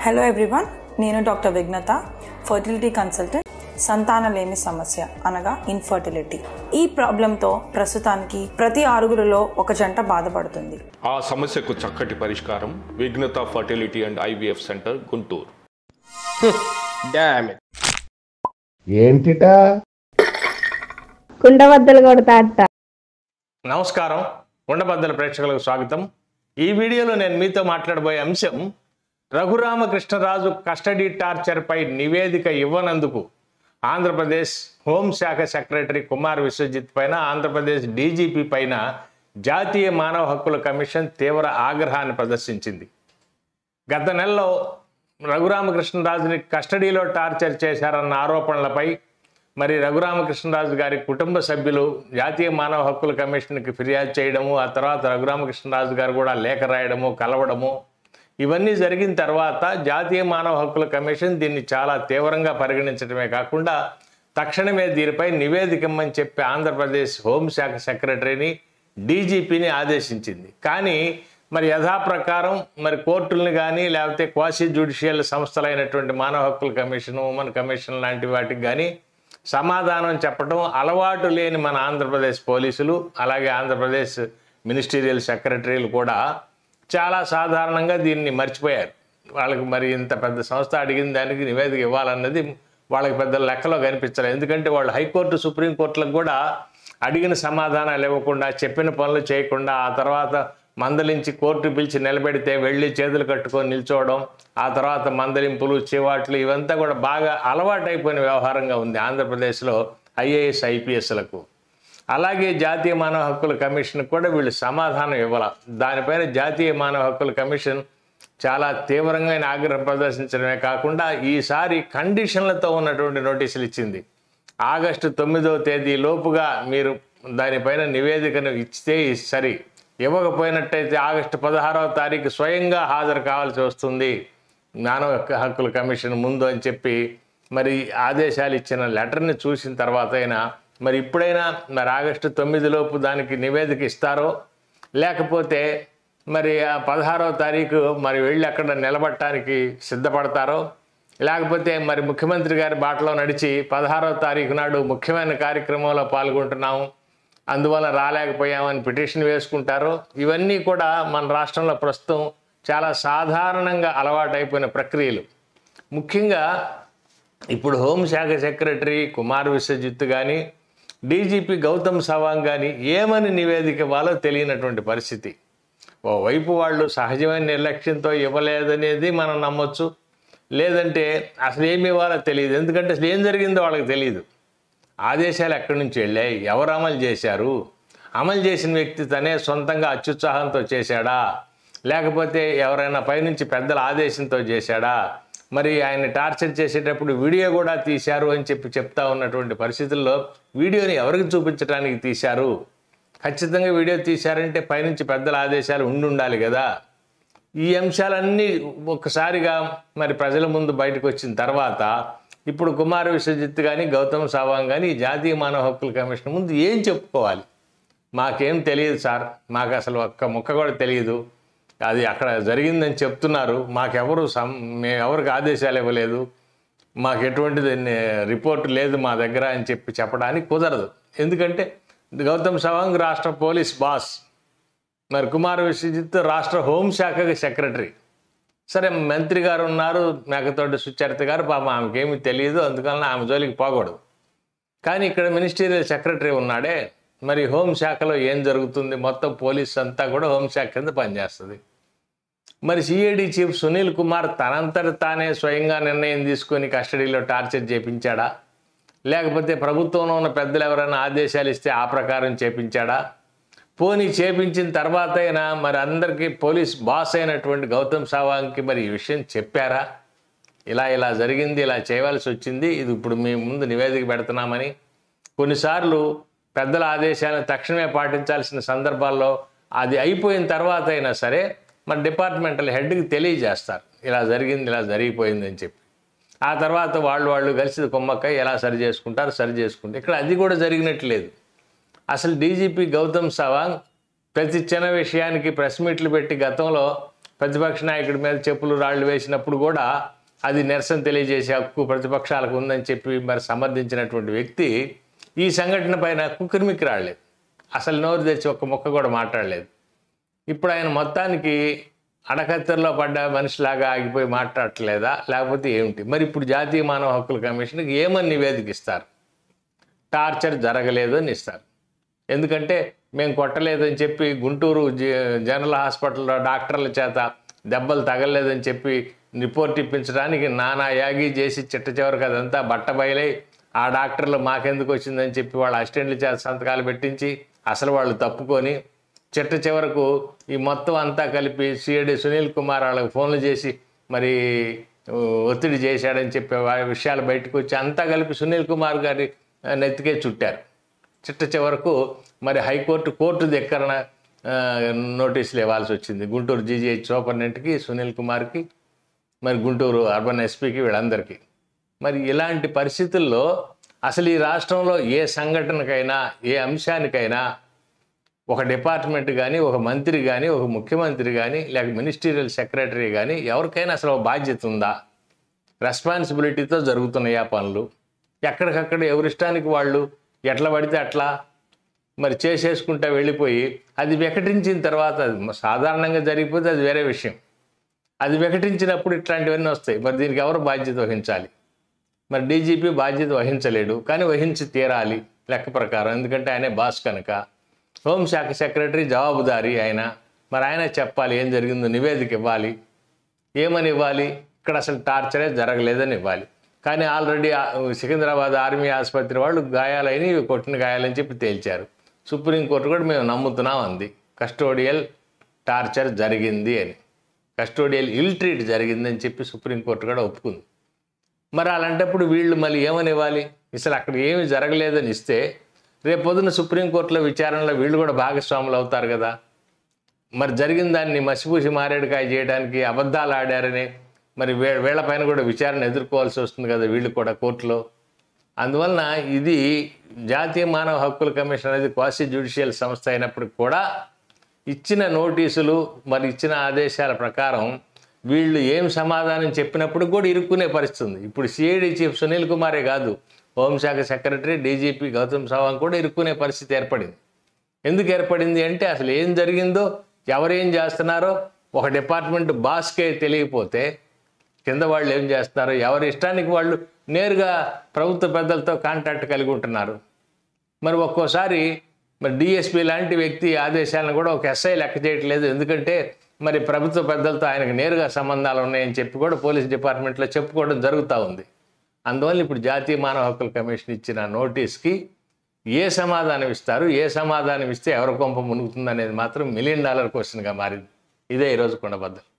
hello everyone నేను doctor Vighnatha fertility consultant సంతానలేమి సమస్య అనగా ఇన్ఫర్టిలిటీ ఈ ప్రాబ్లంతో ప్రస్తుతానికి ప్రతి ఆరుగురిలో ఒక జంట బాధపడుతుంది ఆ సమస్యకు చక్కటి పరిష్కారం Vighnatha fertility and IVF centre Guntur డామ్ ఇట్ ఏంటిట కుండబద్దలు కొడతా అట్ట నమస్కారం ఉండబద్దల ప్రేక్షకులకు స్వాగతం ఈ వీడియోలో నేను మీతో మాట్లాడబోయే అంశం రఘురామకృష్ణరాజు కస్టడీ టార్చర్పై నివేదిక ఇవ్వనందుకు ఆంధ్రప్రదేశ్ హోంశాఖ సెక్రటరీ కుమార్ విశ్వజిత్ పైన ఆంధ్రప్రదేశ్ డీజీపీ పైన జాతీయ మానవ హక్కుల కమిషన్ తీవ్ర ఆగ్రహాన్ని ప్రదర్శించింది గత నెలలో రఘురామకృష్ణరాజుని కస్టడీలో టార్చర్ చేశారన్న ఆరోపణలపై మరి రఘురామకృష్ణరాజు గారి కుటుంబ సభ్యులు జాతీయ మానవ హక్కుల కమిషన్కి ఫిర్యాదు చేయడము ఆ తర్వాత రఘురామకృష్ణరాజు గారు కూడా లేఖ రాయడము కలవడము ఇవన్నీ జరిగిన తర్వాత జాతీయ మానవ హక్కుల కమిషన్ దీన్ని చాలా తీవ్రంగా పరిగణించడమే కాకుండా తక్షణమే దీనిపై నివేదిక ఇమ్మని చెప్పి ఆంధ్రప్రదేశ్ హోంశాఖ సెక్రటరీని డీజీపీని ఆదేశించింది కానీ మరి యథాప్రకారం మరి కోర్టుల్ని కానీ లేకపోతే క్వాసి జ్యుడిషియల్ సంస్థలైనటువంటి మానవ హక్కుల కమిషన్ ఉమెన్ కమిషన్ లాంటి వాటికి కానీ సమాధానం చెప్పడం అలవాటు లేని మన ఆంధ్రప్రదేశ్ పోలీసులు అలాగే ఆంధ్రప్రదేశ్ మినిస్టీరియల్ సెక్రటరీలు కూడా చాలా సాధారణంగా దీన్ని మర్చిపోయారు వాళ్ళకి మరి ఇంత పెద్ద సంస్థ అడిగిన దానికి నివేదిక ఇవ్వాలన్నది వాళ్ళకి పెద్ద లెక్కలో కనిపించలేదు ఎందుకంటే వాళ్ళు హైకోర్టు సుప్రీంకోర్టులకు కూడా అడిగిన సమాధానాలు ఇవ్వకుండా చెప్పిన పనులు చేయకుండా ఆ తర్వాత మందలించి కోర్టు పిలిచి నిలబెడితే వెళ్ళి చేతులు కట్టుకొని నిల్చోవడం ఆ తర్వాత మందలింపులు చివాట్లు ఇవంతా కూడా బాగా అలవాటైపోయిన వ్యవహారంగా ఉంది ఆంధ్రప్రదేశ్లో ఐఏఎస్ ఐపీఎస్లకు అలాగే జాతీయ మానవ హక్కుల కమిషన్ కూడా వీళ్ళు సమాధానం ఇవ్వాల దానిపైన జాతీయ మానవ హక్కుల కమిషన్ చాలా తీవ్రంగా ఆగ్రహం ప్రదర్శించడమే కాకుండా ఈసారి కండిషన్లతో ఉన్నటువంటి నోటీసులు ఇచ్చింది ఆగస్టు తొమ్మిదవ తేదీ లోపుగా మీరు దానిపైన నివేదికను ఇస్తే సరి ఇవ్వకపోయినట్టయితే ఆగస్టు పదహారవ తారీఖు స్వయంగా హాజరు కావాల్సి వస్తుంది మానవ హక్కుల కమిషన్ ముందు అని చెప్పి మరి ఆదేశాలు ఇచ్చిన లెటర్ని చూసిన తర్వాత అయినా మరి ఇప్పుడైనా మరి ఆగస్టు తొమ్మిది లోపు దానికి నివేదిక ఇస్తారో లేకపోతే మరి ఆ పదహారవ తారీఖు మరి వెళ్ళి అక్కడ నిలబడటానికి సిద్ధపడతారో లేకపోతే మరి ముఖ్యమంత్రి గారి బాటలో నడిచి పదహారవ తారీఖు నాడు ముఖ్యమైన కార్యక్రమంలో పాల్గొంటున్నాము అందువల్ల రాలేకపోయామని పిటిషన్ వేసుకుంటారో ఇవన్నీ కూడా మన రాష్ట్రంలో ప్రస్తుతం చాలా సాధారణంగా అలవాటైపోయిన ప్రక్రియలు ముఖ్యంగా ఇప్పుడు హోంశాఖ సెక్రటరీ కుమార్ విశ్వజిత్ కానీ డీజీపీ గౌతమ్ సవాంగ్ కానీ ఏమని నివేదిక ఇవ్వాలో తెలియనటువంటి పరిస్థితి ఓవైపు వాళ్ళు సహజమైన నిర్లక్ష్యంతో ఇవ్వలేదనేది మనం నమ్మొచ్చు లేదంటే అసలు ఏమి ఇవ్వాలో తెలియదు ఎందుకంటే అసలు ఏం జరిగిందో వాళ్ళకి తెలియదు ఆదేశాలు ఎక్కడి నుంచి వెళ్ళాయి ఎవరు అమలు చేశారు అమలు చేసిన వ్యక్తి తనే సొంతంగా అత్యుత్సాహంతో చేశాడా లేకపోతే ఎవరైనా పైనుంచి పెద్దల ఆదేశంతో చేశాడా మరి ఆయన టార్చర్ చేసేటప్పుడు వీడియో కూడా తీశారు అని చెప్పి చెప్తా ఉన్నటువంటి పరిస్థితుల్లో వీడియోని ఎవరికి చూపించడానికి తీశారు ఖచ్చితంగా వీడియో తీశారంటే పైనుంచి పెద్దల ఆదేశాలు ఉండి ఉండాలి కదా ఈ అంశాలన్నీ ఒక్కసారిగా మరి ప్రజల ముందు బయటకు వచ్చిన తర్వాత ఇప్పుడు కుమార విశ్వజిత్ కానీ గౌతమ్ సావాంగ్ కానీ ఈ జాతీయ మానవ హక్కుల కమిషన్ ముందు ఏం చెప్పుకోవాలి మాకేం తెలియదు సార్ మాకు అసలు ఒక్క ముక్క కూడా తెలియదు అది అక్కడ జరిగిందని చెప్తున్నారు మాకెవరు సం మేము ఎవరికి ఆదేశాలు ఇవ్వలేదు మాకు ఎటువంటిది రిపోర్ట్ లేదు మా దగ్గర అని చెప్పి చెప్పడానికి కుదరదు ఎందుకంటే గౌతమ్ సవాంగ్ రాష్ట్ర పోలీస్ బాస్ మరి కుమార్ విశ్వజిత్ రాష్ట్ర హోంశాఖకి సెక్రటరీ సరే మంత్రి గారు ఉన్నారు మేకతోటి సుచరిత గారు పాపం ఆమెకేమీ తెలియదు అందుకని ఆమె జోలికి పోకూడదు కానీ ఇక్కడ మినిస్టీరియల్ సెక్రటరీ ఉన్నాడే మరి హోంశాఖలో ఏం జరుగుతుంది మొత్తం పోలీస్ అంతా కూడా హోంశాఖ కింద పనిచేస్తుంది మరి సిఐడి చీఫ్ సునీల్ కుమార్ తనంతట తానే స్వయంగా నిర్ణయం తీసుకొని కస్టడీలో టార్చర్ చేపించాడా లేకపోతే ప్రభుత్వంలో ఉన్న పెద్దలు ఎవరైనా ఆదేశాలు ఇస్తే ఆ ప్రకారం చేపించాడా పోనీ చేపించిన తర్వాత అయినా మరి అందరికీ పోలీస్ బాస్ అయినటువంటి గౌతమ్ సావాంగ్కి మరి ఈ విషయం చెప్పారా ఇలా ఇలా జరిగింది ఇలా చేయవలసి వచ్చింది ఇది ఇప్పుడు మీ ముందు నివేదిక పెడుతున్నామని కొన్నిసార్లు పెద్దల ఆదేశాలను తక్షణమే పాటించాల్సిన సందర్భాల్లో అది అయిపోయిన తర్వాత అయినా సరే మన డిపార్ట్మెంటల్ హెడ్కి తెలియజేస్తారు ఇలా జరిగింది ఇలా జరిగిపోయింది అని చెప్పి ఆ తర్వాత వాళ్ళు వాళ్ళు కలిసి కొమ్మక్క ఎలా సరి చేసుకుంటారు సరి చేసుకుంటారు ఇక్కడ అది కూడా జరిగినట్లేదు అసలు డీజీపీ గౌతమ్ సవాంగ్ ప్రతి చిన్న విషయానికి ప్రెస్ మీట్లు పెట్టి గతంలో ప్రతిపక్ష నాయకుడి మీద చెప్పులు రాళ్ళు వేసినప్పుడు కూడా అది నిరసన తెలియజేసే హక్కు ప్రతిపక్షాలకు ఉందని చెప్పి మరి సమర్థించినటువంటి వ్యక్తి ఈ సంఘటన పైన కుక్కిరిమికి రాలేదు అసలు నోరు తెచ్చి ఒక్క మొక్క కూడా మాట్లాడలేదు ఇప్పుడు ఆయన మొత్తానికి అడకత్తెరలో పడ్డ మనిషిలాగా ఆగిపోయి మాట్లాడట్లేదా లేకపోతే ఏమిటి మరి ఇప్పుడు జాతీయ మానవ హక్కుల కమిషన్కి ఏమని నివేదిక ఇస్తారు టార్చర్ జరగలేదు అని ఇస్తారు ఎందుకంటే మేము కొట్టలేదని చెప్పి గుంటూరు జ- జనరల్ హాస్పిటల్లో డాక్టర్ల చేత దెబ్బలు తగలలేదని చెప్పి రిపోర్ట్ ఇప్పించడానికి నానా యాగి చేసి చిట్ట చివరికి అదంతా బట్ట బయలై ఆ డాక్టర్లు మాకెందుకు వచ్చిందని చెప్పి వాళ్ళ అసిస్టెంట్ల చేత సంతకాలు పెట్టించి అసలు వాళ్ళు తప్పుకొని చిట్ట చివరకు ఈ మొత్తం అంతా కలిపి సిఐడి సునీల్ కుమార్ వాళ్ళకి ఫోన్లు చేసి మరి ఉ, ఒత్తిడి చేశాడని చెప్పే వా- విషయాలు బయటకు వచ్చి అంతా కలిపి సునీల్ కుమార్ గారి ఆ, నెత్తికే చుట్టారు చిట్ట చివరకు మరి హైకోర్టు కోర్టు దగ్గర నోటీసులు ఇవ్వాల్సి వచ్చింది గుంటూరు జీజీహెచ్ సూపరింటెండెంట్కి సునీల్ కుమార్కి మరి గుంటూరు అర్బన్ ఎస్పీకి వీళ్ళందరికీ మరి ఇలాంటి పరిస్థితుల్లో అసలు ఈ రాష్ట్రంలో ఏ సంఘటనకైనా ఏ అంశానికైనా ఒక డిపార్ట్మెంట్ కానీ ఒక మంత్రి కానీ ఒక ముఖ్యమంత్రి కానీ లేక మినిస్టీరియల్ సెక్రటరీ కానీ ఎవరికైనా అసలు ఒక బాధ్యత ఉందా రెస్పాన్సిబిలిటీతో జరుగుతున్నాయి ఆ పనులు ఎక్కడికక్కడ ఎవరిష్టానికి వాళ్ళు ఎట్లా పడితే అట్లా మరి చేసేసుకుంటా వెళ్ళిపోయి అది వికటించిన తర్వాత అది సాధారణంగా జరిగిపోతే అది వేరే విషయం అది వికటించినప్పుడు ఇట్లాంటివన్నీ వస్తాయి మరి దీనికి ఎవరు బాధ్యత వహించాలి మరి డీజీపీ బాధ్యత వహించలేడు కానీ వహించి తీరాలి లెక్క ప్రకారం ఎందుకంటే ఆయనే బాస్ కనుక హోంశాఖ సెక్రటరీ జవాబుదారీ ఆయన మరి ఆయన చెప్పాలి ఏం జరిగిందో నివేదిక ఇవ్వాలి ఏమని ఇవ్వాలి ఇక్కడ అసలు టార్చరే జరగలేదని ఇవ్వాలి కానీ ఆల్రెడీ ఆ సికింద్రాబాద్ ఆర్మీ ఆసుపత్రి వాళ్ళు గాయాలని ఇవి కొట్టిన గాయాలని చెప్పి తేల్చారు సుప్రీంకోర్టు కూడా మేము నమ్ముతున్నాం అంది కస్టోడియల్ టార్చర్ జరిగింది అని కస్టోడియల్ ఇల్ ట్రీట్ జరిగిందని చెప్పి సుప్రీంకోర్టు కూడా ఒప్పుకుంది మరి అలాంటప్పుడు వీళ్ళు మళ్ళీ ఏమని ఇవ్వాలి అసలు అక్కడ ఏమి జరగలేదని ఇస్తే రేపు పొద్దున సుప్రీంకోర్టులో విచారణలో వీళ్ళు కూడా భాగస్వాములు అవుతారు కదా మరి జరిగిన దాన్ని మసిపూసి మారేడుకాయ చేయడానికి అబద్ధాలు ఆడారని మరి వీ వీళ్ళపైన కూడా విచారణ ఎదుర్కోవాల్సి వస్తుంది కదా వీళ్ళు కూడా కోర్టులో అందువలన ఇది జాతీయ మానవ హక్కుల కమిషన్ అనేది క్వాసి జ్యుడిషియల్ సంస్థ అయినప్పటికి కూడా ఇచ్చిన నోటీసులు మరి ఇచ్చిన ఆదేశాల ప్రకారం వీళ్ళు ఏం సమాధానం చెప్పినప్పుడు కూడా ఇరుక్కునే పరిస్థితి ఉంది ఇప్పుడు సిఐడి చీఫ్ సునీల్ కుమారే కాదు హోంశాఖ సెక్రటరీ డీజీపీ గౌతమ్ సవాంగ్ కూడా ఇరుక్కునే పరిస్థితి ఏర్పడింది ఎందుకు ఏర్పడింది అంటే అసలు ఏం జరిగిందో ఎవరేం చేస్తున్నారో ఒక డిపార్ట్మెంట్ బాస్కే తెలియకపోతే కింద వాళ్ళు ఏం చేస్తున్నారో ఎవరి ఇష్టానికి వాళ్ళు నేరుగా ప్రభుత్వ పెద్దలతో కాంటాక్ట్ కలిగి ఉంటున్నారు మరి ఒక్కోసారి మరి డిఎస్పీ లాంటి వ్యక్తి ఆదేశాలను కూడా ఒక ఎస్ఐ లెక్క చేయట్లేదు ఎందుకంటే మరి ప్రభుత్వ పెద్దలతో ఆయనకు నేరుగా సంబంధాలు ఉన్నాయని చెప్పి కూడా పోలీస్ డిపార్ట్మెంట్లో చెప్పుకోవడం జరుగుతూ ఉంది అందువల్ల ఇప్పుడు జాతీయ మానవ హక్కుల కమిషన్ ఇచ్చిన నోటీస్కి ఏ సమాధానం ఇస్తారు ఏ సమాధానం ఇస్తే ఎవరి కొంప మునుగుతుంది అనేది మాత్రం మిలియన్ డాలర్ క్వశ్చన్గా మారింది ఇదే ఈరోజు కొండబద్దలు